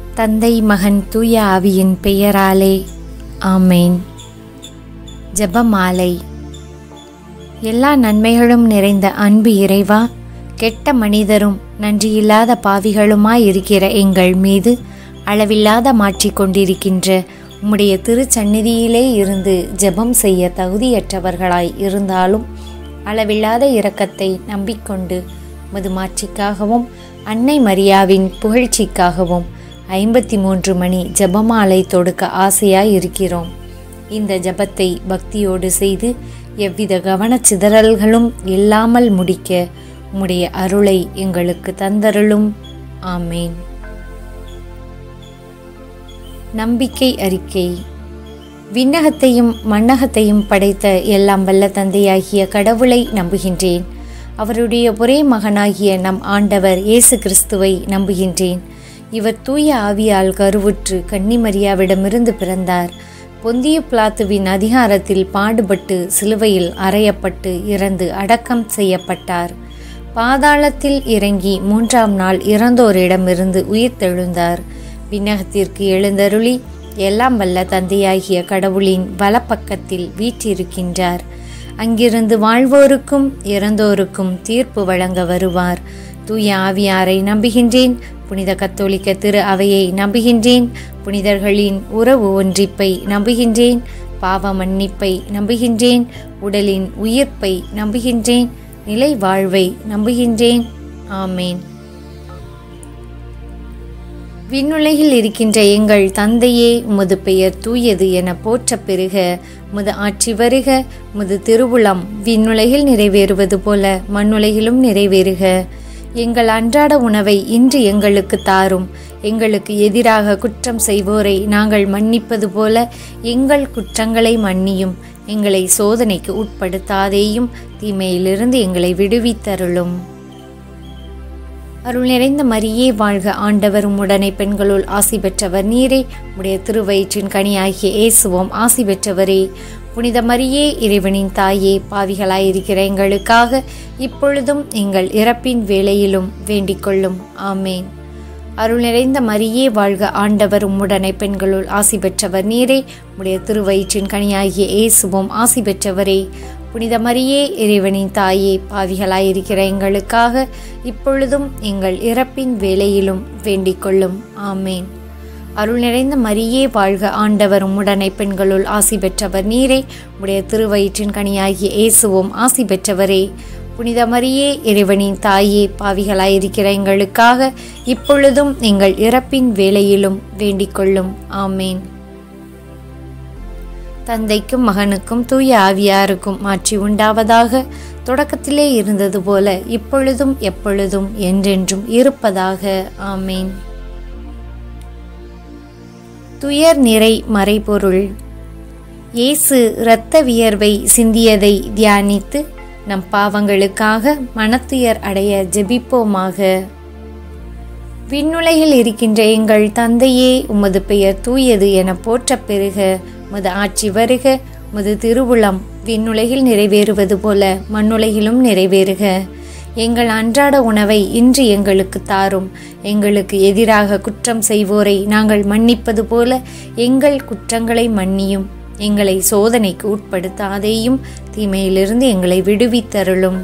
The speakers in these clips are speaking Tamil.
தந்தை மகன் தூய ஆவியின் பெயராலே ஆமேன் ஜெபமாலை எல்லா நன்மைகளும் நிறைந்த அன்பு இறைவா கெட்ட மனிதரும் நன்றியில்லாத பாவிகளுமாய் இருக்கிற எங்கள் மீது அளவில்லாத மாற்றிக் கொண்டிருக்கின்ற உம்முடைய திருச்சந்நிதியிலே இருந்து ஜெபம் செய்ய தகுதியற்றவர்களாய் இருந்தாலும் அளவில்லாத இரக்கத்தை நம்பிக்கொண்டு மது மாட்சிக்காகவும் அன்னை மரியாவின் புகழ்ச்சிக்காகவும் ஐம்பத்தி மூன்று மணி ஜெபமாலை தொடுக்க ஆசையாய் இருக்கிறோம் இந்த ஜெபத்தை பக்தியோடு செய்து எவ்வித கவனச்சிதறல்களும் இல்லாமல் முடிக்க உம்முடைய அருளை எங்களுக்கு தந்தருளும் ஆமேன் நம்பிக்கை அறிக்கை விண்ணகத்தையும் மண்ணகத்தையும் படைத்த எல்லாம் வல்ல தந்தையாகிய கடவுளை நம்புகின்றேன் அவருடைய ஒரே மகனாகிய நம் ஆண்டவர் இயேசு கிறிஸ்துவை நம்புகின்றேன் இவர் தூய ஆவியால் கருவுற்று கன்னிமரியாவிடமிருந்து பிறந்தார் பொந்திய பிளாத்துவின் அதிகாரத்தில் பாடுபட்டு சிலுவையில் அறையப்பட்டு இறந்து அடக்கம் செய்யப்பட்டார் பாதாளத்தில் இறங்கி மூன்றாம் நாள் இறந்தோரிடமிருந்து உயிர்த்தெழுந்தார் விண்ணகத்திற்கு எழுந்தருளி எல்லாம் வல்ல தந்தையாகிய கடவுளின் வலப்பக்கத்தில் வீற்றிருக்கின்றார் அங்கிருந்து வாழ்வோருக்கும் இறந்தோருக்கும் தீர்ப்பு வழங்க வருவார் தூய ஆவியாரை நம்புகின்றேன் புனித கத்தோலிக்க திரு அவையை நம்புகின்றேன் புனிதர்களின் உறவு ஒன்றிப்பை நம்புகின்றேன் பாவ மன்னிப்பை நம்புகின்றேன் உடலின் உயிர்ப்பை நம்புகின்றேன் நிலை வாழ்வை நம்புகின்றேன் ஆமேன் விண்ணுலகில் இருக்கின்ற எங்கள் தந்தையே உமது பெயர் தூயது என போற்ற பெருக உமது ஆட்சி வருக உமது திருவுளம் விண்ணுலகில் நிறைவேறுவது போல மண்ணுலகிலும் நிறைவேறுக எங்கள் அன்றாட உணவை இன்று எங்களுக்கு தாரும் எங்களுக்கு எதிராக குற்றம் செய்வோரை நாங்கள் மன்னிப்பது போல எங்கள் குற்றங்களை மன்னியும் எங்களை சோதனைக்கு உட்படுத்தாதேயும் தீமையிலிருந்து எங்களை விடுவித்தருளும் அருள் நிறைந்த மரியே வாழ்க ஆண்டவர் உம்முடனே பெண்களுள் ஆசி பெற்றவர் நீரே உடைய திருவயிற்றின் கனியாகிய இயேசுவோம் ஆசி பெற்றவரே புனித மரியே இறைவனின் தாயே பாவிகளாயிருக்கிற எங்களுக்காக இப்பொழுதும் எங்கள் இறப்பின் வேளையிலும் வேண்டிக் கொள்ளும் ஆமேன் அருள் நிறைந்த மரியே வாழ்க ஆண்டவர் உம்முடனே பெண்களுள் ஆசி பெற்றவர் நீரே உடைய திருவயிற்றின் கனியாகிய இயேசுவோம் ஆசி பெற்றவரே புனித மரியே இறைவனின் தாயே பாவிகளாயிருக்கிற எங்களுக்காக இப்பொழுதும் எங்கள் இறப்பின் வேளையிலும் வேண்டிக் கொள்ளும் ஆமேன் அருள் நிறைந்த மரியே வாழ்க ஆண்டவர் உம்முடனே பெண்களுள் ஆசி பெற்றவர் நீரே உடைய திருவயிற்றின் கனியாகிய இயேசுவோம் ஆசி பெற்றவரே புனித மரியே இறைவனின் தாயே பாவிகளாயிருக்கிற எங்களுக்காக இப்பொழுதும் எங்கள் இறப்பின் வேளையிலும் வேண்டிக் கொள்ளும் ஆமேன் தந்தைக்கும் மகனுக்கும் தூய ஆவியாருக்கும் மாற்றி உண்டாவதாக தொடக்கத்திலே இருந்தது போல இப்பொழுதும் எப்பொழுதும் என்றென்றும் இருப்பதாக ஆமேன் துயர் நிறை மறைபொருள் இயேசு இரத்த வியர்வை சிந்தியதை தியானித்து நம் பாவங்களுக்காக மனத்துயர் அடைய ஜெபிப்போமாக விண்ணுலகில் இருக்கின்ற எங்கள் தந்தையே உமது பெயர் தூயது என போற்ற பெருக உமது ஆட்சி வருக உமது திருவுளம் விண்ணுலகில் நிறைவேறுவது போல மண்ணுலகிலும் நிறைவேறுக எங்கள் அன்றாட உணவை இன்று எங்களுக்கு தாரும் எங்களுக்கு எதிராக குற்றம் செய்வோரை நாங்கள் மன்னிப்பது போல எங்கள் குற்றங்களை மன்னியும் எங்களை சோதனைக்கு உட்படுத்தாதேயும் தீமையிலிருந்து எங்களை விடுவித்தருளும்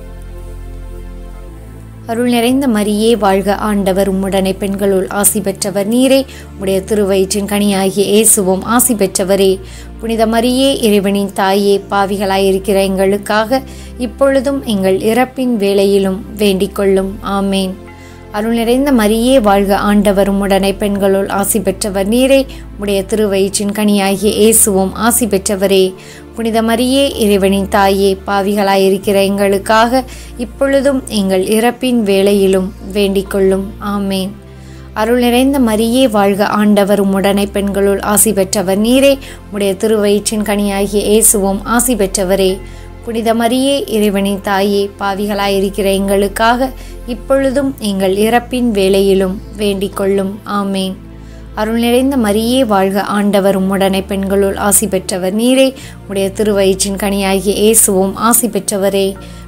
அருள் நிறைந்த மரியே வாழ்க ஆண்டவர் உம்முடனே பெண்களுள் ஆசி பெற்றவர் நீரே உடைய திருவயிற்றின் கனியாகிய இயேசுவும் ஆசி பெற்றவரே புனித மரியே இறைவனின் தாயே பாவிகளாயிருக்கிற எங்களுக்காக இப்பொழுதும் எங்கள் இறப்பின் வேளையிலும் வேண்டிக் கொள்ளும் ஆமேன் அருள் நிறைந்த மரியே வாழ்க ஆண்டவர் உம்முடனே பெண்களுள் ஆசி பெற்றவர் நீரே உடைய திருவயிற்றின் கனியாகிய இயேசுவும் ஆசி பெற்றவரே புனித மரியே இறைவனின் தாயே பாவிகளாயிருக்கிற எங்களுக்காக இப்பொழுதும் எங்கள் இறப்பின் வேளையிலும் வேண்டிக் கொள்ளும் ஆமேன் அருள் நிறைந்த மரியே வாழ்க ஆண்டவர் உம்முடனே பெண்களுள் ஆசி பெற்றவர் நீரே உடைய திருவயிற்றின் கனியாகிய இயேசுவும் ஆசி பெற்றவரே புனித மரியே இறைவனின் தாயே பாவிகளாயிருக்கிற எங்களுக்காக இப்பொழுதும் எங்கள் இறப்பின் வேளையிலும் வேண்டிக் கொள்ளும் ஆமேன் அருள் நிறைந்த மரியே வாழ்க ஆண்டவர் உம்முடனே பெண்களுள் ஆசி பெற்றவர் நீரே உடைய திருவயிற்றின் கனியாகிய இயேசுவும் ஆசி பெற்றவரே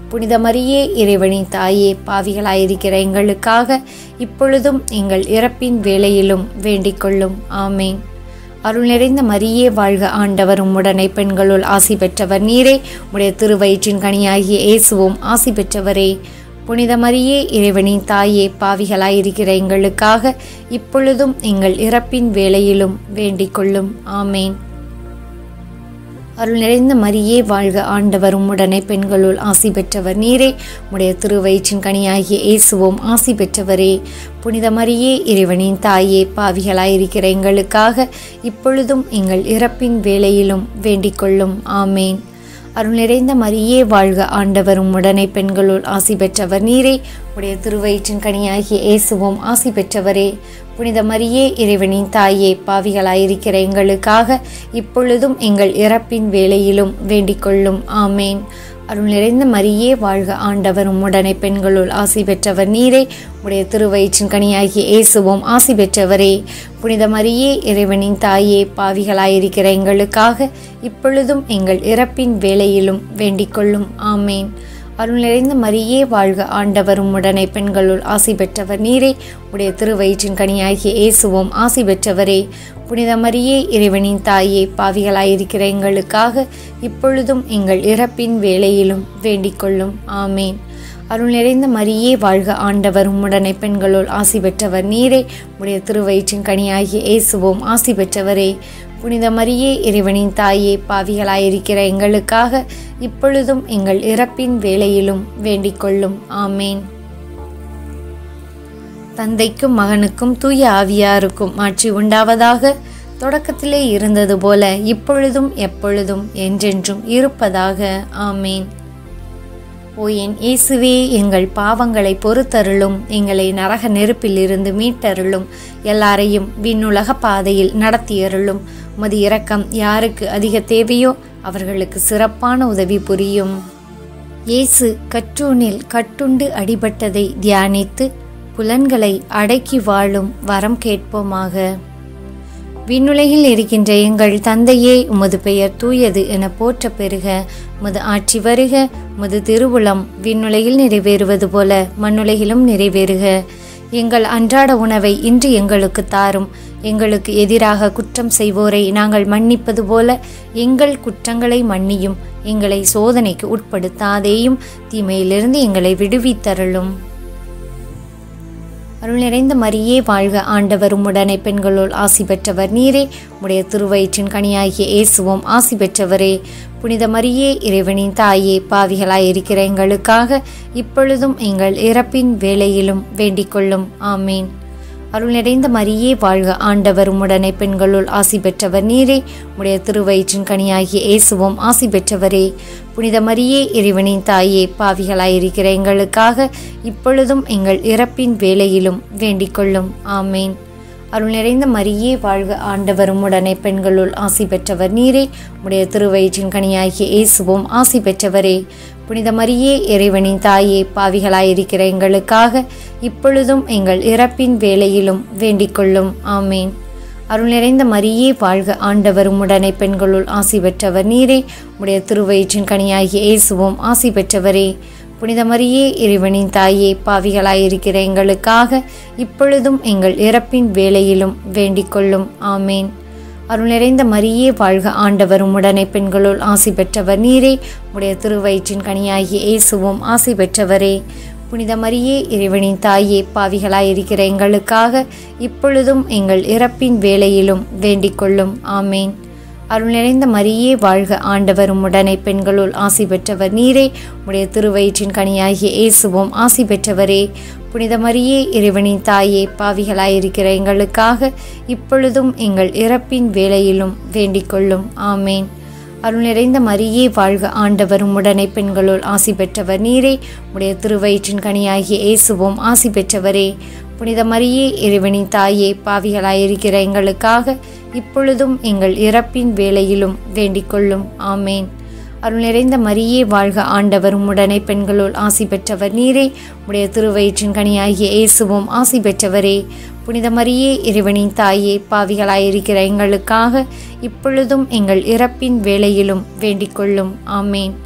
புனித மரியே இறைவனின் தாயே பாவிகளாயிருக்கிற எங்களுக்காக இப்பொழுதும் எங்கள் இறப்பின் வேளையிலும் வேண்டிக் கொள்ளும் ஆமேன் அருள் நிறைந்த மரியே வாழ்க ஆண்டவர் உம்முடனே பெண்களுள் ஆசி பெற்றவர் நீரே உடைய திருவயிற்றின் கனியாகிய இயேசுவும் ஆசி பெற்றவரே புனித மரியே இறைவனின் தாயே பாவிகளாயிருக்கிற எங்களுக்காக இப்பொழுதும் எங்கள் இறப்பின் வேளையிலும் வேண்டிக் கொள்ளும் ஆமேன் அருள் நிறைந்த மரியே வாழ்க ஆண்டவர் உம்முடனே பெண்களுள் ஆசி பெற்றவர் நீரே உடைய திருவயிற்றின் கனியாகிய இயேசுவும் ஆசி பெற்றவரே புனித மரியே இறைவனின் தாயே பாவிகளாயிருக்கிற எங்களுக்காக இப்பொழுதும் எங்கள் இறப்பின் வேளையிலும் வேண்டிக் கொள்ளும் ஆமேன் அருள் நிறைந்த மரியே வாழ்க ஆண்டவர் உம்முடனே பெண்களுள் ஆசி பெற்றவர் நீரே உடைய திருவயிற்றின் கனியாகிய இயேசுவும் ஆசி பெற்றவரே புனித மரியே இறைவனின் தாயே பாவிகளாயிருக்கிற எங்களுக்காக இப்பொழுதும் எங்கள் இறப்பின் வேளையிலும் வேண்டிக் கொள்ளும் ஆமேன் அருள் நிறைந்த மரியே வாழ்க ஆண்டவர் உம்முடனே பெண்களுள் ஆசி பெற்றவர் நீரே உடைய திருவயிற்றின் கனியாகிய இயேசுவும் ஆசி பெற்றவரே புனித மரியே இறைவனின் தாயே பாவிகளாயிருக்கிற எங்களுக்காக இப்பொழுதும் எங்கள் இறப்பின் வேளையிலும் வேண்டிக் கொள்ளும் ஆமேன் அருள் நிறைந்த மரியே வாழ்க ஆண்டவர் உம்முடனே பெண்களுள் ஆசி பெற்றவர் நீரே உடைய திருவயிற்றின் கனியாகிய இயேசுவும் ஆசி பெற்றவரே புனித மரியே இறைவனின் தாயே பாவிகளாயிருக்கிற எங்களுக்காக இப்பொழுதும் எங்கள் இறப்பின் வேளையிலும் வேண்டிக் கொள்ளும் ஆமேன் அருள் நிறைந்த மரியே வாழ்க ஆண்டவர் உம்முடனே பெண்களுள் ஆசி பெற்றவர் நீரே உடைய திருவயிற்றின் கனியாகிய இயேசுவும் ஆசி பெற்றவரே புனித மரியே இறைவனின் தாயே பாவிகளாயிருக்கிற எங்களுக்காக இப்பொழுதும் எங்கள் இறப்பின் வேளையிலும் வேண்டிக் கொள்ளும் ஆமேன் தந்தைக்கும் மகனுக்கும் தூய ஆவியாருக்கும் ஆட்சி உண்டாவதாக தொடக்கத்திலே இருந்தது போல இப்பொழுதும் எப்பொழுதும் என்றென்றும் இருப்பதாக ஆமேன் ஓ என் இயேசுவே எங்கள் பாவங்களை பொறுத்தருளும் எங்களை நரக நெருப்பிலிருந்து மீட்டருளும் எல்லாரையும் விண்ணுலக பாதையில் நடத்தியருளும் உமது இரக்கம் யாருக்கு அதிக தேவையோ அவர்களுக்கு சிறப்பான உதவி புரியும் இயேசு கற்றூனில் கட்டுண்டு அடிபட்டதை தியானித்து புலன்களை அடக்கி வாழும் வரம் கேட்போமாக விண்ணுலகில் இருக்கின்ற எங்கள் தந்தையே உமது பெயர் தூயது என போற்ற பெறுக உமது ஆட்சி வருக உமது திருவுளம் விண்ணுலகில் நிறைவேறுவது போல மண்ணுலகிலும் நிறைவேறுக எங்கள் அன்றாட உணவை இன்று எங்களுக்கு தாரும் எங்களுக்கு எதிராக குற்றம் செய்வோரை நாங்கள் மன்னிப்பது போல எங்கள் குற்றங்களை மன்னியும் எங்களை சோதனைக்கு உட்படுத்தாதேயும் தீமையிலிருந்து எங்களை விடுவித்தருளும் அருள் நிறைந்த மரியே வாழ்க ஆண்டவர் உம்முடனே பெண்களுள் ஆசி பெற்றவர் நீரே உடைய திருவயிற்றின் கனியாகிய இயேசுவும் ஆசி பெற்றவரே புனித மரியே இறைவனின் தாயே பாவிகளாய் இருக்கிற எங்களுக்காக இப்பொழுதும் எங்கள் இறப்பின் வேளையிலும் வேண்டிக் கொள்ளும் ஆமீன் அருள் நிறைந்த மரியே வாழ்க ஆண்டவர் உம்முடனே பெண்களுள் ஆசி பெற்றவர் நீரே உடைய திருவயிற்றின் கனியாகிய இயேசுவும் ஆசி பெற்றவரே புனித மரியே இறைவனின் தாயே பாவிகளாயிருக்கிற எங்களுக்காக இப்பொழுதும் எங்கள் இறப்பின் வேளையிலும் வேண்டிக் கொள்ளும் ஆமேன் அருள் நிறைந்த மரியே வாழ்க ஆண்டவர் உம்முடனே பெண்களுள் ஆசி பெற்றவர் நீரே உடைய திருவயிற்றின் கனியாகிய இயேசுவும் ஆசி பெற்றவரே புனித மரியே இறைவனின் தாயே பாவிகளாயிருக்கிற எங்களுக்காக இப்பொழுதும் எங்கள் இறப்பின் வேளையிலும் வேண்டிக் கொள்ளும் ஆமேன் அருள் நிறைந்த மரியே வாழ்க ஆண்டவர் உம்முடனே பெண்களுள் ஆசி பெற்றவர் நீரே உடைய திருவயிற்றின் கனியாகிய இயேசுவும் ஆசி பெற்றவரே புனித மரியே இறைவனின் தாயே பாவிகளாயிருக்கிற எங்களுக்காக இப்பொழுதும் எங்கள் இறப்பின் வேளையிலும் வேண்டிக் கொள்ளும் ஆமேன் அருள் நிறைந்த மரியே வாழ்க ஆண்டவர் உம்முடனே பெண்களுள் ஆசி பெற்றவர் நீரே உடைய திருவயிற்றின் கனியாகிய இயேசுவும் ஆசி பெற்றவரே புனித மரியே இறைவனின் தாயே பாவிகளாயிருக்கிற எங்களுக்காக இப்பொழுதும் எங்கள் இறப்பின் வேளையிலும் வேண்டிக் கொள்ளும் ஆமேன் அருள் நிறைந்த மரியே வாழ்க ஆண்டவர் உம்முடனே பெண்களுள் ஆசி பெற்றவர் நீரே உடைய திருவயிற்றின் கனியாகிய இயேசுவும் ஆசி பெற்றவரே புனித மரியே இறைவனின் தாயே பாவிகளாயிருக்கிற எங்களுக்காக இப்பொழுதும் எங்கள் இறப்பின் வேளையிலும் வேண்டிக் கொள்ளும் ஆமேன் அருள் நிறைந்த மரியே வாழ்க ஆண்டவர் உம்முடனே பெண்களுள் ஆசி பெற்றவர் நீரே உடைய திருவயிற்றின் கனியாகிய இயேசுவும் ஆசி பெற்றவரே புனித மரியே இறைவனின் தாயே பாவிகளாயிருக்கிற எங்களுக்காக இப்பொழுதும் எங்கள் இறப்பின் வேளையிலும் வேண்டிக் கொள்ளும் ஆமேன் அருள் நிறைந்த மரியே வாழ்க ஆண்டவர் உம்முடனே பெண்களுள் ஆசி பெற்றவர் நீரே உடைய திருவயிற்றின் கனியாகிய இயேசுவும் ஆசி பெற்றவரே புனித மரியே இறைவனின் தாயே பாவிகளாயிருக்கிற எங்களுக்காக இப்பொழுதும் எங்கள் இறப்பின் வேளையிலும் வேண்டிக் கொள்ளும் ஆமேன்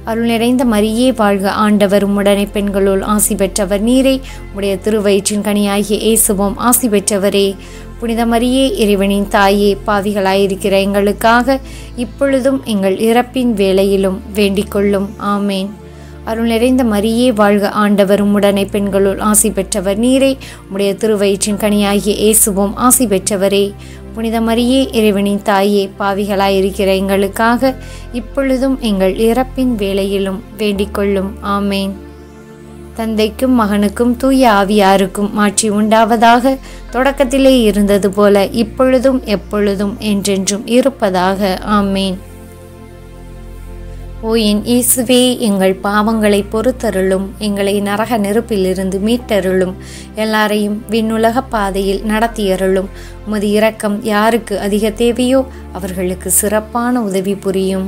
அருள் நிறைந்த மரியே வாழ்க ஆண்டவர் உம்முடனே பெண்களுள் ஆசி பெற்றவர் நீரே உடைய திருவயிற்றின் கனியாகிய இயேசுவும் ஆசி பெற்றவரே புனித மரியே இறைவனின் தாயே பாவிகளாயிருக்கிற எங்களுக்காக இப்பொழுதும் எங்கள் இறப்பின் வேளையிலும் வேண்டிக் கொள்ளும் ஆமேன் அருள் நிறைந்த மரியே வாழ்க ஆண்டவர் உம்முடனே பெண்களுள் ஆசி பெற்றவர் நீரே உடைய திருவயிற்றின் கனியாகிய இயேசுவும் ஆசி பெற்றவரே புனித மரியே இறைவனின் தாயே பாவிகளாயிருக்கிற எங்களுக்காக இப்பொழுதும் எங்கள் இறப்பின் வேளையிலும் வேண்டிக் கொள்ளும் ஆமேன் தந்தைக்கும் மகனுக்கும் தூய ஆவியாருக்கும் மாட்சி உண்டாவதாக தொடக்கத்திலே இருந்தது போல இப்பொழுதும் எப்பொழுதும் என்றென்றும் இருப்பதாக ஆமேன் ஓ என் இயேசுவே எங்கள் பாவங்களை பொறுத்தருளும் எங்களை நரக நெருப்பிலிருந்து மீட்டருளும் எல்லாரையும் விண்ணுலக பாதையில் நடத்தியருளும் உமது இரக்கம் யாருக்கு அதிக தேவையோ அவர்களுக்கு சிறப்பான உதவி புரியும்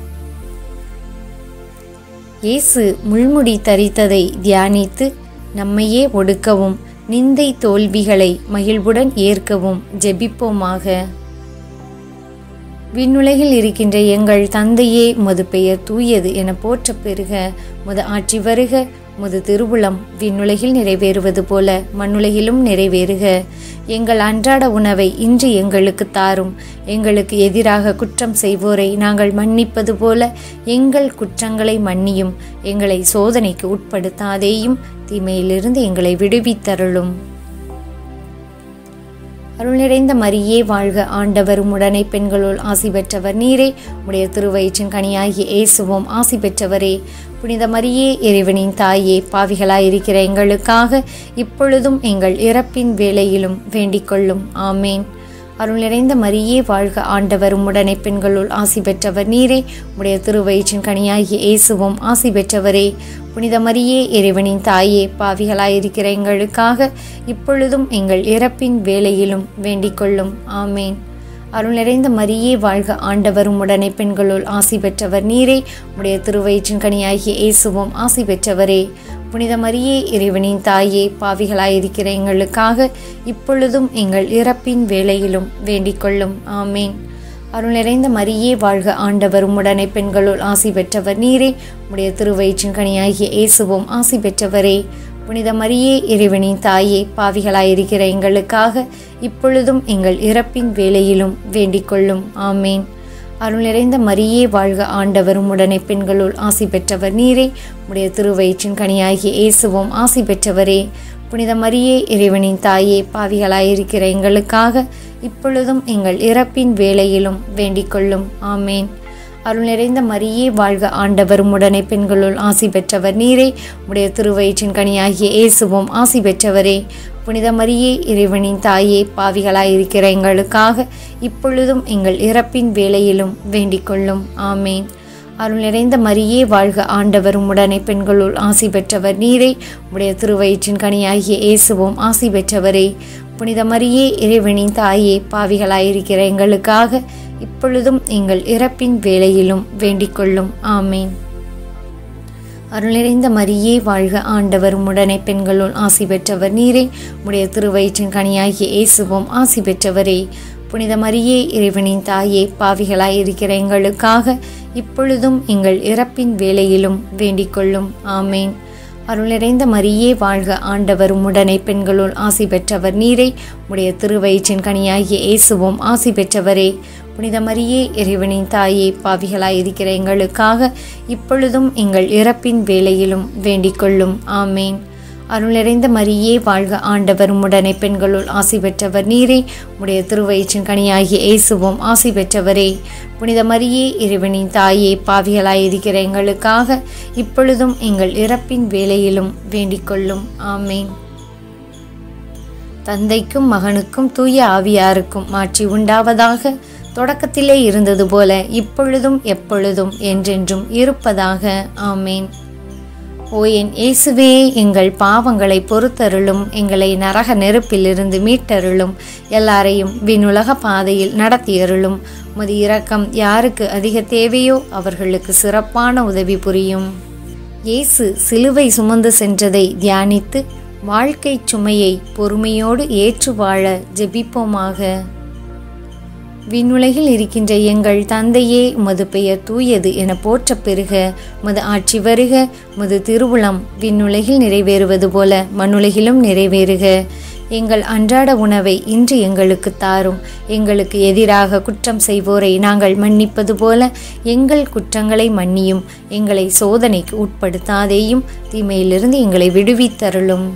இயேசு முள்முடி தரித்ததை தியானித்து நம்மையே ஒடுக்கவும் நிந்தை தோல்விகளை மகிழ்வுடன் ஏற்கவும் ஜெபிப்போமாக விண்ணுலகில் இருக்கின்ற எங்கள் தந்தையே உமது பெயர் தூயது என போற்ற பெறுக முத ஆட்சி வருக முது திருவுளம் விண்ணுலகில் நிறைவேறுவது போல மண்ணுலகிலும் நிறைவேறுக எங்கள் அன்றாட உணவை இன்று எங்களுக்கு தாரும் எங்களுக்கு எதிராக குற்றம் செய்வோரை நாங்கள் மன்னிப்பது போல எங்கள் குற்றங்களை மன்னியும் எங்களை சோதனைக்கு உட்படுத்தாதேயும் தீமையிலிருந்து எங்களை விடுவித்தருளும் அருள் நிறைந்த மரியே வாழ்க ஆண்டவர் உடனே பெண்களுள் ஆசி பெற்றவர் நீரே உடைய திருவயிற்றின் கனியாகிய இயேசுவும் ஆசி பெற்றவரே புனித மரியே இறைவனின் தாயே பாவிகளாயிருக்கிற எங்களுக்காக இப்பொழுதும் எங்கள் இறப்பின் வேளையிலும் வேண்டிக் கொள்ளும் ஆமேன் அருள் நிறைந்த மரியே வாழ்க ஆண்டவர் உம்முடனே பெண்களுள் ஆசி பெற்றவர் நீரே உடைய திருவயிற்றின் கனியாகிய இயேசுவும் ஆசி பெற்றவரே புனித மரியே இறைவனின் தாயே பாவிகளாயிருக்கிற எங்களுக்காக இப்பொழுதும் எங்கள் இறப்பின் வேளையிலும் வேண்டிக் கொள்ளும் ஆமேன் அருள் நிறைந்த மரியே வாழ்க ஆண்டவர் உம்முடனே பெண்களுள் ஆசி பெற்றவர் நீரே உடைய திருவயிற்றின் கனியாகிய இயேசுவும் ஆசி பெற்றவரே புனித மரியே இறைவனின் தாயே பாவிகளாயிருக்கிற எங்களுக்காக இப்பொழுதும் எங்கள் இறப்பின் வேளையிலும் வேண்டிக் கொள்ளும் ஆமேன் அருள் நிறைந்த மரியே வாழ்க ஆண்டவர் உம்முடனே பெண்களுள் ஆசி பெற்றவர் நீரே உடைய திருவயிற்றின் கனியாகிய இயேசுவும் ஆசி பெற்றவரே புனித மரியே இறைவனின் தாயே பாவிகளாயிருக்கிற எங்களுக்காக இப்பொழுதும் எங்கள் இறப்பின் வேளையிலும் வேண்டிக் கொள்ளும் ஆமேன் அருள் நிறைந்த மரியே வாழ்க ஆண்டவர் உம்முடனே பெண்களுள் ஆசி பெற்றவர் நீரே உடைய திருவயிற்றின் கனியாகிய இயேசுவும் ஆசி பெற்றவரே புனித மரியே இறைவனின் தாயே பாவிகளாயிருக்கிற எங்களுக்காக இப்பொழுதும் எங்கள் இறப்பின் வேளையிலும் வேண்டிக் கொள்ளும் ஆமேன் அருள் நிறைந்த மரியே வாழ்க ஆண்டவர் உடனே பெண்களுள் ஆசி பெற்றவர் நீரே உடைய திருவயிற்றின் கனியாகிய இயேசுவும் ஆசி பெற்றவரே புனித மரியே இறைவனின் தாயே பாவிகளாயிருக்கிற எங்களுக்காக இப்பொழுதும் எங்கள் இறப்பின் வேளையிலும் வேண்டிக் கொள்ளும் ஆமேன் அருள் நிறைந்த மரியே வாழ்க ஆண்டவர் உடனே பெண்களுள் ஆசி பெற்றவர் நீரே உடைய திருவயிற்றின் கனியாகிய இயேசுவும் ஆசி பெற்றவரே புனித மரியே இறைவனின் தாயே பாவிகளாயிருக்கிற எங்களுக்காக இப்பொழுதும் எங்கள் இறப்பின் வேளையிலும் வேண்டிக் கொள்ளும் ஆமேன் அருள் நிறைந்த மரியே வாழ்க ஆண்டவர் உடனே பெண்களுள் ஆசி பெற்றவர் நீரே உடைய திருவயிற்றின் கனியாகிய இயேசுவும் ஆசி பெற்றவரே புனித மரியே இறைவனின் தாயே பாவிகளாயிருக்கிற எங்களுக்காக இப்பொழுதும் எங்கள் இறப்பின் வேளையிலும் வேண்டிக் கொள்ளும் ஆமேன் அருள் நிறைந்த மரியே வாழ்க ஆண்டவர் உடனே பெண்களுள் ஆசி பெற்றவர் நீரே உடைய திருவயிற்றின் கனியாகிய இயேசுவும் ஆசி பெற்றவரே புனித மரியே இறைவனின் தாயே பாவிகளாயிருக்கிற எங்களுக்காக இப்பொழுதும் எங்கள் இறப்பின் வேளையிலும் வேண்டிக் கொள்ளும் ஆமேன் அருள் நிறைந்த மரியே வாழ்க ஆண்டவர் உடனே பெண்களுள் ஆசி பெற்றவர் நீரே உடைய திருவயிற்றின் கனியாகிய இயேசுவும் ஆசி பெற்றவரே புனித மரியே இறைவனின் தாயே பாவிகளாயிருக்கிற எங்களுக்காக இப்பொழுதும் எங்கள் இறப்பின் வேளையிலும் வேண்டிக் கொள்ளும் ஆமேன் தந்தைக்கும் மகனுக்கும் தூய ஆவியாருக்கும் மாற்றி உண்டாவதாக தொடக்கத்திலே இருந்தது போல இப்பொழுதும் எப்பொழுதும் என்றென்றும் இருப்பதாக ஆமேன் ஓ என் இயேசுவே எங்கள் பாவங்களை பொறுத்தருளும் எங்களை நரக நெருப்பிலிருந்து மீட்டருளும் எல்லாரையும் விண்ணுலக பாதையில் நடத்தியருளும் உமது இரக்கம் யாருக்கு அதிக தேவையோ அவர்களுக்கு சிறப்பான உதவி புரியும் இயேசு சிலுவை சுமந்து சென்றதை தியானித்து வாழ்க்கைச் சுமையை பொறுமையோடு ஏற்று வாழ ஜெபிப்போமாக விண்ணுலகில் இருக்கின்ற எங்கள் தந்தையே உமது பெயர் தூயது என போற்றப் பெறுக உமது ஆட்சி வருக உமது திருவுளம் விண்ணுலகில் நிறைவேறுவது போல மண்ணுலகிலும் நிறைவேறுக எங்கள் அன்றாட உணவை இன்று எங்களுக்கு தாரும் எங்களுக்கு எதிராக குற்றம் செய்வோரை நாங்கள் மன்னிப்பது போல எங்கள் குற்றங்களை மன்னியும் எங்களை சோதனைக்கு உட்படுத்தாதேயும் தீமையிலிருந்து எங்களை விடுவித்தருளும்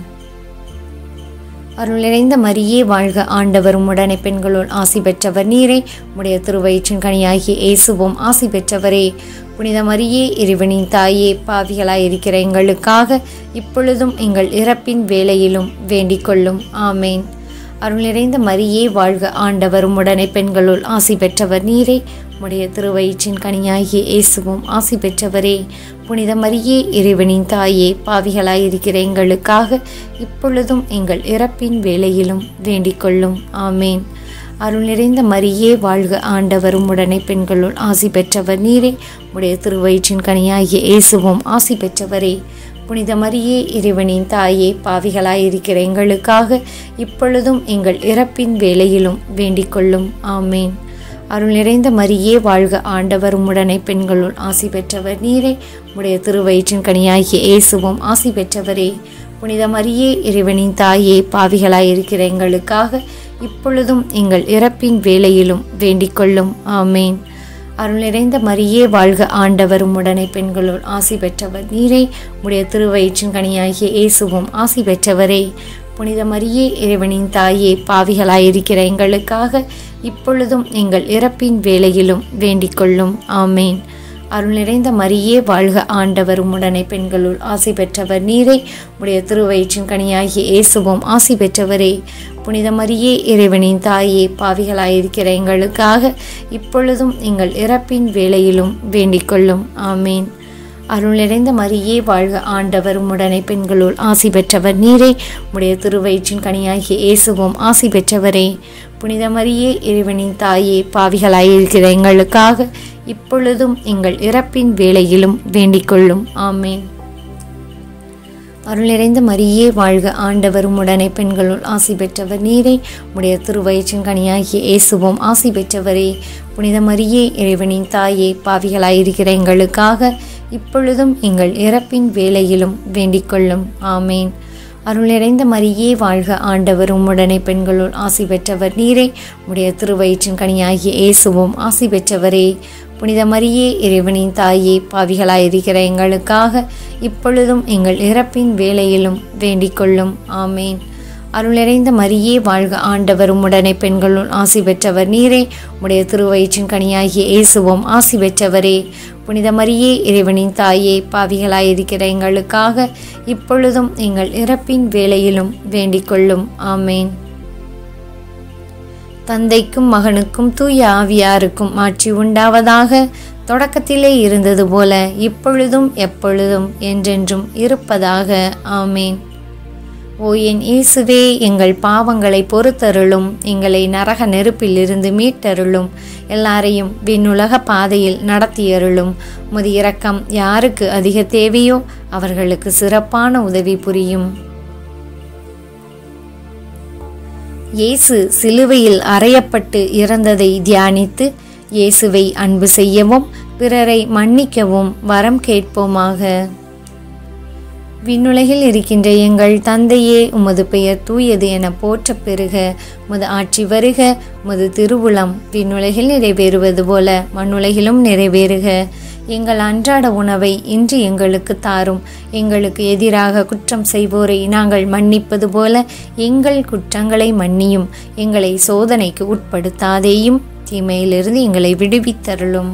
அருள் நிறைந்த மரியே வாழ்க ஆண்டவர் உடனே பெண்களுள் ஆசி பெற்றவர் நீரே உடைய திருவயிற்றின் கனியாகிய இயேசுவும் ஆசி பெற்றவரே புனித மரியே இறைவனின் தாயே பாவிகளாய் இருக்கிற எங்களுக்காக இப்பொழுதும் எங்கள் இறப்பின் வேளையிலும் வேண்டிக் கொள்ளும் ஆமேன் அருள் நிறைந்த மரியே வாழ்க ஆண்டவர் உடனே பெண்களுள் ஆசி பெற்றவர் நீரே உடைய திருவயிற்றின் கனியாகிய இயேசுவும் ஆசி பெற்றவரே புனித மரியே இறைவனின் தாயே பாவிகளாயிருக்கிற எங்களுக்காக இப்பொழுதும் எங்கள் இறப்பின் வேளையிலும் வேண்டிக் கொள்ளும் ஆமேன் அருள் நிறைந்த மரியே வாழ்க ஆண்டவரும் உடனே பெண்களுள் ஆசி பெற்றவர் நீரே உடைய திருவயிற்றின் கனியாகிய இயேசுவும் ஆசி பெற்றவரே புனித மரியே இறைவனின் தாயே பாவிகளாயிருக்கிற எங்களுக்காக இப்பொழுதும் எங்கள் இறப்பின் வேளையிலும் வேண்டிக் கொள்ளும் ஆமேன் அருள் நிறைந்த மரியே வாழ்க ஆண்டவர் உடனே பெண்களுள் ஆசி பெற்றவர் நீரே உடைய திருவயிற்றின் கனியாகிய இயேசுவும் ஆசி பெற்றவரே புனித மரியே இறைவனின் தாயே பாவிகளாயிருக்கிற எங்களுக்காக இப்பொழுதும் எங்கள் இறப்பின் வேளையிலும் வேண்டிக் கொள்ளும் ஆமேன் அருள் நிறைந்த மரியே வாழ்க ஆண்டவரும் உடனே பெண்களுள் ஆசி பெற்றவர் நீரே உடைய திருவயிற்றின் கனியாகிய இயேசுவும் ஆசி பெற்றவரே புனித மரியே இறைவனின் தாயே பாவிகளாயிருக்கிற எங்களுக்காக இப்பொழுதும் எங்கள் இறப்பின் வேளையிலும் வேண்டிக் கொள்ளும் ஆமேன் அருள் நிறைந்த மரியே வாழ்க ஆண்டவரும் உடனே பெண்களுள் ஆசி பெற்றவர் நீரே உடைய திருவயிற்றின் கனியாகிய இயேசுவும் ஆசி பெற்றவரே புனித மரியே இறைவனின் தாயே பாவிகளாயிருக்கிற எங்களுக்காக இப்பொழுதும் எங்கள் இறப்பின் வேளையிலும் வேண்டிக் கொள்ளும் ஆமேன் அருள் நிறைந்த மரியே வாழ்க ஆண்டவரும் உடனே பெண்களுள் ஆசி பெற்றவர் நீரே உடைய திருவயிற்றின் கனியாகிய இயேசுவும் ஆசி பெற்றவரே புனித மரியே இறைவனின் தாயே பாவிகளாயிருக்கிற எங்களுக்காக இப்பொழுதும் எங்கள் இறப்பின் வேளையிலும் வேண்டிக் கொள்ளும் ஆமேன் அருள் நிறைந்த மரியே வாழ்க ஆண்டவரும் உடனே பெண்களுள் ஆசி பெற்றவர் நீரே உடைய திருவயிற்றின் கனியாகிய இயேசுவும் ஆசி பெற்றவரே புனித மரியே இறைவனின் தாயே பாவிகளாயிருக்கிற எங்களுக்காக இப்பொழுதும் எங்கள் இறப்பின் வேளையிலும் வேண்டிக் கொள்ளும் ஆமேன் அருள் நிறைந்த மரியே வாழ்க ஆண்டவரும் உடனே பெண்களுள் ஆசி பெற்றவர் நீரே உடைய திருவயிற்றின் கனியாகிய இயேசுவும் ஆசி பெற்றவரே புனித மரியே இறைவனின் தாயே பாவிகளாயிருக்கிற எங்களுக்காக இப்பொழுதும் எங்கள் இறப்பின் வேளையிலும் வேண்டிக் கொள்ளும் ஆமேன் அருள் நிறைந்த மரியே வாழ்க ஆண்டவரும் உடனே பெண்களுள் ஆசி பெற்றவர் நீரே உடைய திருவயிற்றின் கனியாகிய இயேசுவும் ஆசி பெற்றவரே புனித மரியே இறைவனின் தாயே பாவிகளாயிருக்கிற எங்களுக்காக இப்பொழுதும் எங்கள் இறப்பின் வேளையிலும் வேண்டிக் கொள்ளும் ஆமேன் தந்தைக்கும் மகனுக்கும் தூய ஆவியாருக்கும் மாற்றி உண்டாவதாக தொடக்கத்திலே இருந்தது போல இப்பொழுதும் எப்பொழுதும் என்றென்றும் இருப்பதாக ஆமேன் ஓ என் இயேசுவே எங்கள் பாவங்களை பொறுத்தருளும் எங்களை நரக நெருப்பிலிருந்து மீட்டருளும் எல்லாரையும் விண்ணுலக பாதையில் நடத்தியருளும் முது இரக்கம் யாருக்கு அதிக தேவையோ அவர்களுக்கு சிறப்பான உதவி புரியும் இயேசு சிலுவையில் அறையப்பட்டு இறந்ததை தியானித்து இயேசுவை அன்பு செய்யவும் பிறரை மன்னிக்கவும் வரம் கேட்போமாக விண்ணுலகில் இருக்கின்ற எங்கள் தந்தையே உமது பெயர் தூயது என போற்றப் பெறுக உமது ஆட்சி வருக உமது திருவுளம் விண்ணுலகில் நிறைவேறுவது போல மண்ணுலகிலும் நிறைவேறுக எங்கள் அன்றாட உணவை இன்று எங்களுக்கு தாரும் எங்களுக்கு எதிராக குற்றம் செய்வோரை நாங்கள் மன்னிப்பது போல எங்கள் குற்றங்களை மன்னியும் எங்களை சோதனைக்கு உட்படுத்தாதேயும் தீமையிலிருந்து எங்களை விடுவித்தருளும்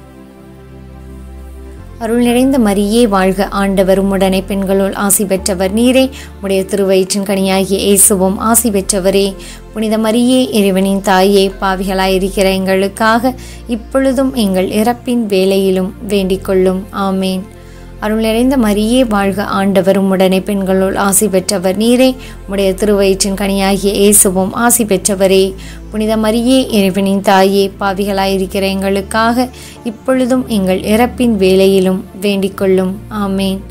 அருள் நிறைந்த மரியே வாழ்க ஆண்டவர் உடனே பெண்களுள் ஆசி பெற்றவர் நீரே உடைய திருவயிற்றின் கனியாகிய இயேசுவும் ஆசி பெற்றவரே புனித மரியே இறைவனின் தாயே பாவிகளாயிருக்கிற எங்களுக்காக இப்பொழுதும் எங்கள் இறப்பின் வேளையிலும் வேண்டிக் கொள்ளும் ஆமேன் அருள் நிறைந்த மரியே வாழ்க ஆண்டவரும் உடனே பெண்களுள் ஆசி பெற்றவர் நீரே உடைய திருவயிற்றின் கனியாகிய இயேசுவும் ஆசி பெற்றவரே புனித மரியே இறைவனின் தாயே பாவிகளாயிருக்கிற எங்களுக்காக இப்பொழுதும் எங்கள் இறப்பின் வேளையிலும் வேண்டிக் கொள்ளும் ஆமேன்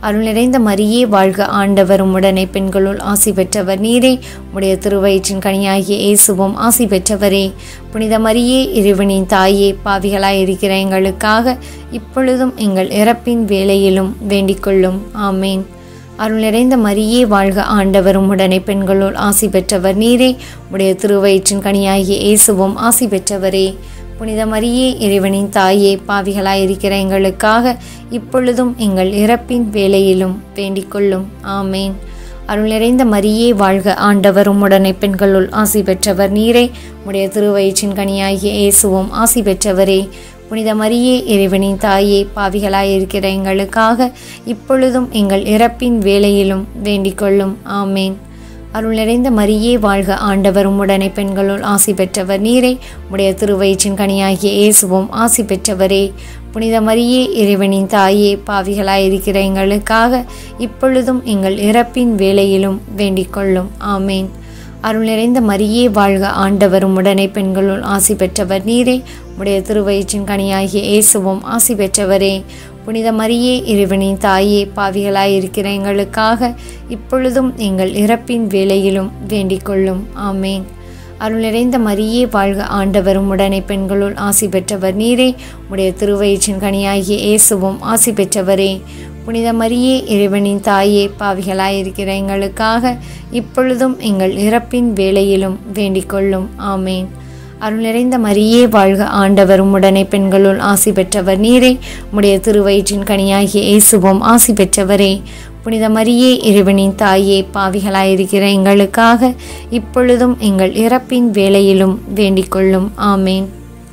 அருள் நிறைந்த மரியே வாழ்க ஆண்டவர் உம்முடனே பெண்களுள் ஆசி பெற்றவர் நீரே உடைய திருவயிற்றின் கனியாகிய இயேசுவும் ஆசி பெற்றவரே புனித மரியே இறைவனின் தாயே பாவிகளாய் இருக்கிற எங்களுக்காக இப்பொழுதும் எங்கள் இறப்பின் வேளையிலும் வேண்டிக்கொள்ளும் ஆமேன் அருள் நிறைந்த மரியே வாழ்க ஆண்டவர் உம்முடனே பெண்களுள் ஆசி பெற்றவர் நீரே உடைய திருவயிற்றின் கனியாகிய இயேசுவும் ஆசி பெற்றவரே புனித மரியே இறைவனின் தாயே பாவிகளாய் இருக்கிற எங்களுக்காக இப்பொழுதும் எங்கள் இறப்பின் வேளையிலும் வேண்டிக்கொள்ளும் ஆமேன் அருள் நிறைந்த மரியே வாழ்க ஆண்டவர் உம்முடனே பெண்களுள் ஆசி பெற்றவர் நீரே உடைய திருவயிற்றின் கனியாகிய இயேசுவும் ஆசி பெற்றவரே புனித மரியே இறைவனின் தாயே பாவிகளாய் இருக்கிற எங்களுக்காக இப்பொழுதும் எங்கள் இறப்பின் வேளையிலும் வேண்டிக்கொள்ளும் ஆமேன் அருள் நிறைந்த மரியே வாழ்க ஆண்டவர் உம்முடனே பெண்களுள் ஆசி பெற்றவர் நீரே உடைய திருவயிற்றின் கனியாகிய இயேசுவும் ஆசி பெற்றவரே புனித மரியே இறைவனின் தாயே பாவிகளாய் இருக்கிற எங்களுக்காக இப்பொழுதும் எங்கள் இறப்பின் வேளையிலும் வேண்டிக்கொள்ளும் ஆமேன் அருள் நிறைந்த மரியே வாழ்க ஆண்டவர் உம்முடனே பெண்களுள் ஆசி பெற்றவர் நீரே உடைய திருவயிற்றின் கனியாகிய இயேசுவும் ஆசி பெற்றவரே புனித மரியே இறைவனின் தாயே பாவிகளாய் இருக்கிற எங்களுக்காக இப்பொழுதும் எங்கள் இறப்பின் வேளையிலும் வேண்டிக்கொள்ளும் ஆமேன் அருள் நிறைந்த மரியே வாழ்க ஆண்டவர் உம்முடனே பெண்களுள் ஆசி பெற்றவர் நீரே உடைய திருவயிற்றின் கனியாகிய இயேசுவும் ஆசி பெற்றவரே புனித மரியே இறைவனின் தாயே பாவிகளாய் இருக்கிற எங்களுக்காக இப்பொழுதும் எங்கள் இறப்பின் வேளையிலும் வேண்டிக்கொள்ளும் ஆமேன் அருள் நிறைந்த மரியே வாழ்க ஆண்டவர் உம்முடனே பெண்களுள் ஆசி பெற்றவர் நீரே உடைய திருவயிற்றின் கனியாகிய இயேசுவும் ஆசி பெற்றவரே புனித மரியே இறைவனின் தாயே பாவிகளாயிருக்கிற எங்களுக்காக இப்பொழுதும் எங்கள் இறப்பின் வேளையிலும் வேண்டிக்கொள்ளும் ஆமேன்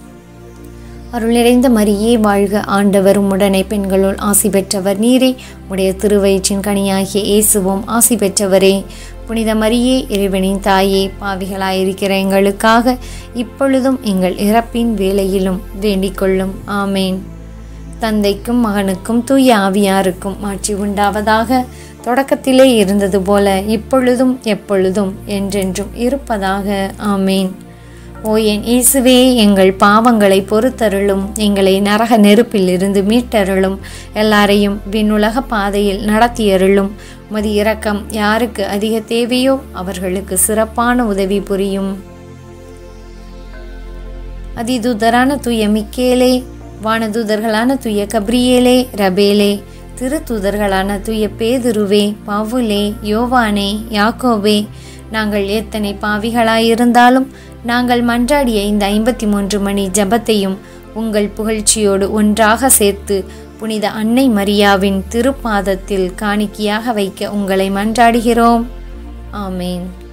அருள் நிறைந்த மரியே வாழ்க ஆண்டவர் உம்முடனே பெண்களுள் ஆசி பெற்றவர் நீரே உடைய திருவயிற்றின் கனியாகிய இயேசுவும் ஆசி பெற்றவரே புனித மரியே இறைவனின் தாயே பாவிகளாயிருக்கிற எங்களுக்காக இப்பொழுதும் எங்கள் இறப்பின் வேளையிலும் வேண்டிக்கொள்ளும் ஆமேன் தந்தைக்கும் மகனுக்கும் தூய ஆவியாருக்கும் மாட்சி உண்டாவதாக தொடக்கத்திலே இருந்தது போல இப்பொழுதும் எப்பொழுதும் என்றென்றும் இருப்பதாக ஆமேன் ஓ என் இயேசுவே எங்கள் பாவங்களை பொறுத்தருளும் எங்களை நரக நெருப்பில் இருந்து மீட்டருளும் எல்லாரையும் விண்ணுலக பாதையில் நடத்தியருளும் உமது இரக்கம் யாருக்கு அதிக தேவையோ அவர்களுக்கு சிறப்பான உதவி புரியும் அதிதூதரான தூய மிக்கேலே வானதூதர்களான தூய கப்ரியேலே ரபேலே திருத்தூதர்களான தூய பேதுருவே பவுலே யோவானே யாக்கோபே நாங்கள் எத்தனை பாவிகளாயிருந்தாலும் நாங்கள் மன்றாடிய இந்த ஐம்பத்தி மூன்று மணி ஜபத்தையும் உங்கள் புகழ்ச்சியோடு ஒன்றாக சேர்த்து புனித அன்னை மரியாவின் திருப்பாதத்தில் காணிக்கையாக வைக்க உங்களை மன்றாடுகிறோம் ஆமேன்